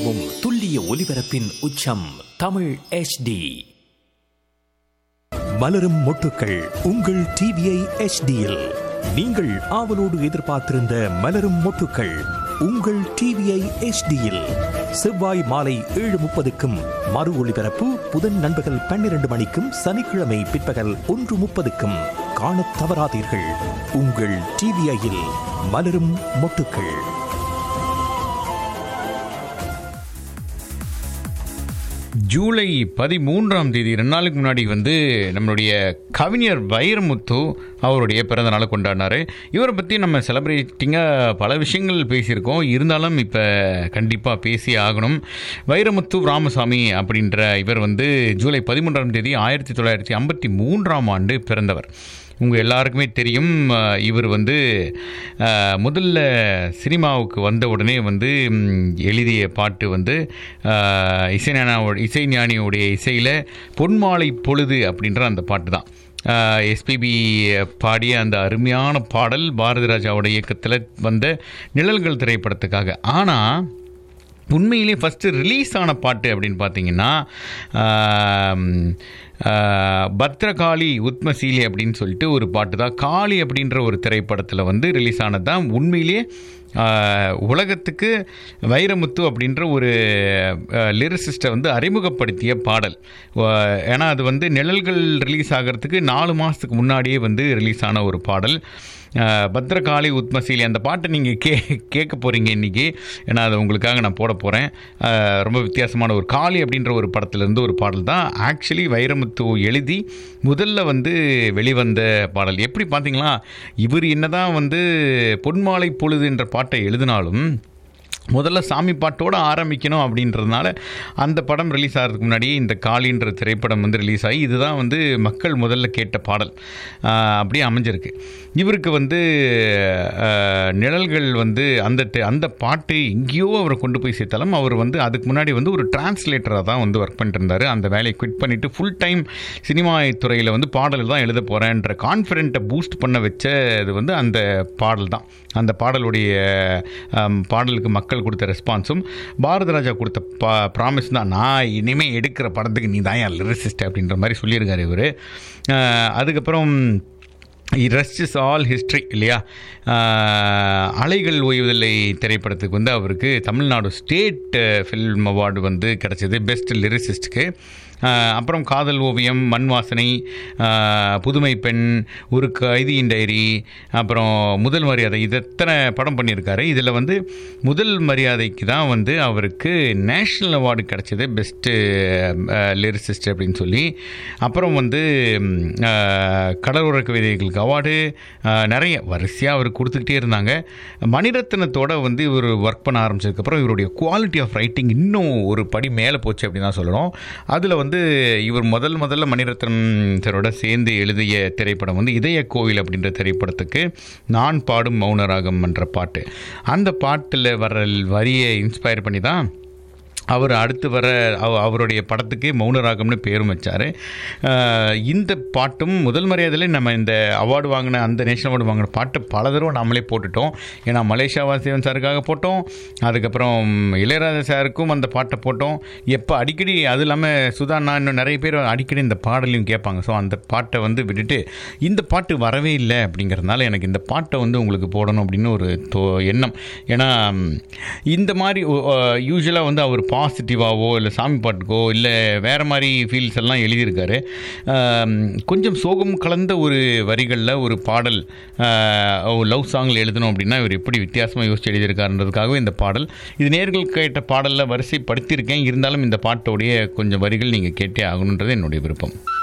நிலவும் துல்லிய ஒலிபரப்பின் உச்சம் தமிழ் HD மலரும் மொட்டுக்கள் உங்கள் டிவியை HDயில் நீங்கள் ஆவலோடு எதிர்பார்த்திருந்த மலரும் மொட்டுக்கள் உங்கள் டிவியை HDயில் செவ்வாய் மாலை ஏழு முப்பதுக்கும் மறு ஒளிபரப்பு புதன் நண்பகல் பன்னிரண்டு மணிக்கும் சனிக்கிழமை பிற்பகல் ஒன்று முப்பதுக்கும் காணத் தவறாதீர்கள் உங்கள் டிவிஐயில் மலரும் மொட்டுக்கள் ஜூலை பதிமூன்றாம் தேதி ரெண்டு நாளுக்கு முன்னாடி வந்து நம்மளுடைய கவிஞர் வைரமுத்து அவருடைய பிறந்த நாளை கொண்டாடினார் இவரை பற்றி நம்ம செலிப்ரேட்டிங்காக பல விஷயங்கள் பேசியிருக்கோம் இருந்தாலும் இப்போ கண்டிப்பாக பேசி ஆகணும் வைரமுத்து ராமசாமி அப்படின்ற இவர் வந்து ஜூலை பதிமூன்றாம் தேதி ஆயிரத்தி தொள்ளாயிரத்தி ஐம்பத்தி மூன்றாம் ஆண்டு பிறந்தவர் உங்கள் எல்லாருக்குமே தெரியும் அஹ், இவர் வந்து அஹ், முதல்ல சினிமாவுக்கு வந்த உடனே வந்து ம், எழுதிய பாட்டு வந்து அஹ், இசைஞானியோட இசைஞானியோடைய இசையில் பொன்மாலை பொழுது அப்படின்ற அந்த பாட்டு தான் எஸ்பிபி பாடிய அந்த அருமையான பாடல் பாரதி ராஜாவோட இயக்கத்தில் வந்த நிழல்கள் திரைப்படத்துக்காக ஆனால் உண்மையிலே ஃபஸ்ட்டு ரிலீஸ் ஆன பாட்டு அப்படின்னு பார்த்தீங்கன்னா ஆம், ஆ, பத்ரகாளி உத்மசீலி அப்படின்னு சொல்லிட்டு ஒரு பாட்டு தான் காளி அப்படின்ற ஒரு திரைப்படத்தில் வந்து ரிலீஸ் ஆனது தான் உண்மையிலேயே ஆ, உலகத்துக்கு வைரமுத்து அப்படின்ற ஒரு லிரிசிஸ்ட்டை வந்து அறிமுகப்படுத்திய பாடல் ஆ, ஏன்னா அது வந்து நிழல்கள் ரிலீஸ் ஆகிறதுக்கு நாலு மாதத்துக்கு முன்னாடியே வந்து ரிலீஸ் ஆன ஒரு பாடல் ஆஹ் பத்ரகாளி உத்மசீலி அந்த பாட்டை நீங்கள் கே கேட்க போகிறீங்க இன்றைக்கி ஏன்னா அதை உங்களுக்காக நான் போட போகிறேன் ரொம்ப வித்தியாசமான ஒரு காளி அப்படின்ற ஒரு படத்துலேருந்து ஒரு பாடல் தான் ஆக்சுவலி வைரமுத்து எழுதி முதல்ல வந்து வெளிவந்த பாடல் எப்படி பார்த்தீங்களா இவர் என்னதான் வந்து பொன்மாலை பொழுது என்ற பாட்டை எழுதினாலும் முதல்ல சாமி பாட்டோடு ஆரம்பிக்கணும் அப்படின்றதுனால அந்த படம் ரிலீஸ் ஆகிறதுக்கு முன்னாடி இந்த காளின்ற திரைப்படம் வந்து ரிலீஸ் ஆகி இதுதான் வந்து மக்கள் முதல்ல கேட்ட பாடல் ஆஹ் அப்படியே அமைஞ்சிருக்கு இவருக்கு வந்து ஆஹ், நிழல்கள் வந்து அந்த தி- அந்த பாட்டு எங்கேயோ அவரை கொண்டு போய் சேர்த்தாலும் அவர் வந்து அதுக்கு முன்னாடி வந்து ஒரு டிரான்ஸ்லேட்டராக தான் வந்து ஒர்க் பண்ணிட்டு இருந்தார் அந்த வேலையை குவிட் பண்ணிவிட்டு ஃபுல் டைம் சினிமா துறையில் வந்து பாடல் தான் எழுத போகிறேன்ற கான்ஃபிடென்ட்டை பூஸ்ட் பண்ண வச்சது வந்து அந்த பாடல் தான் அந்த பாடலுடைய ஆம், பாடலுக்கு மக்கள் கொடுத்த ரெஸ்பான்ஸும் பாரத ராஜா கொடுத்த பா ப்ராமிஸ் தான் நான் இனிமேல் எடுக்கிற படத்துக்கு நீ தான் என் லிரிசிஸ்ட் அப்படின்ற மாதிரி சொல்லியிருக்காரு இவர் அதுக்கப்புறம் ரெஸ்ட் இஸ் ஆல் ஹிஸ்ட்ரி இல்லையா ஆஹ், அலைகள் ஓய்வதில்லை திரைப்படத்துக்கு வந்து அவருக்கு தமிழ்நாடு ஸ்டேட் ஃபில்ம் அவார்டு வந்து கிடச்சிது பெஸ்ட் லிரிசிஸ்ட்டுக்கு அப்புறம் காதல் ஓவியம் மண் வாசனை ஆஹ், புதுமை பெண் ஒரு கைதியின் டைரி அப்புறம் முதல் மரியாதை இது எத்தனை படம் பண்ணியிருக்காரு இதில் வந்து முதல் மரியாதைக்கு தான் வந்து அவருக்கு நேஷ்னல் அவார்டு கிடச்சிது பெஸ்ட்டு லிரிசிஸ்ட் அப்படின்னு சொல்லி அப்புறம் வந்து ம், ஆஹ், கடலோர கவிதைகளுக்கு அவார்டு நிறைய வரிசையாக அவர் கொடுத்துக்கிட்டே இருந்தாங்க மணிரத்னத்தோட வந்து இவர் ஒர்க் பண்ண ஆரம்பிச்சதுக்கப்புறம் இவருடைய குவாலிட்டி ஆஃப் ரைட்டிங் இன்னும் ஒரு படி மேலே போச்சு அப்படின்னு தான் சொல்லணும் அதில் வந்து இவர் முதல் முதல்ல மணிரத்னம் சாரோட சேர்ந்து எழுதிய திரைப்படம் வந்து இதய கோவில் அப்படின்ற திரைப்படத்துக்கு நான் பாடும் மௌனராகம் என்ற பாட்டு அந்த பாட்டில் வர வரியை இன்ஸ்பயர் பண்ணி தான் அவர் அடுத்து வர அவ- அவருடைய படத்துக்கு மௌனராகம்னு பேரும் வச்சார் இந்த பாட்டும் முதல் மரியாதையிலே நம்ம இந்த அவார்டு வாங்கின அந்த நேஷனல் அவார்டு வாங்கின பாட்டு பல தடவை நாமளே போட்டுட்டோம் ஏன்னா மலேசியா வாசிவன் சாருக்காக போட்டோம் அதுக்கப்புறம் இளையராஜா சாருக்கும் அந்த பாட்டை போட்டோம் எப்போ அடிக்கடி அது இல்லாமல் சுதாண்ணா இன்னும் நிறைய பேர் அடிக்கடி இந்த பாடலையும் கேட்பாங்க ஸோ அந்த பாட்டை வந்து விட்டுட்டு இந்த பாட்டு வரவே இல்லை அப்படிங்கிறதுனால எனக்கு இந்த பாட்டை வந்து உங்களுக்கு போடணும் அப்படின்னு ஒரு தோ எண்ணம் ஏன்னா ம், இந்த மாதிரி யூஸ்வலாக வந்து அவர் பாசிட்டிவாவோ இல்லை சாமி பாட்டுக்கோ இல்லை வேறு மாதிரி ஃபீல்ஸ் எல்லாம் எழுதியிருக்காரு ஆம், கொஞ்சம் சோகம் கலந்த ஒரு வரிகளில் ஒரு பாடல் லவ் சாங்கில் எழுதணும் அப்படின்னா இவர் எப்படி வித்தியாசமாக யோசிச்சு எழுதியிருக்காருன்றதுக்காகவே இந்த பாடல் இது நேர்கள் கேட்ட பாடலில் வரிசைப்படுத்தியிருக்கேன் இருந்தாலும் இந்த பாட்டோடைய கொஞ்சம் வரிகள் நீங்கள் கேட்டே ஆகணுன்றது என்னுடைய விருப்பம்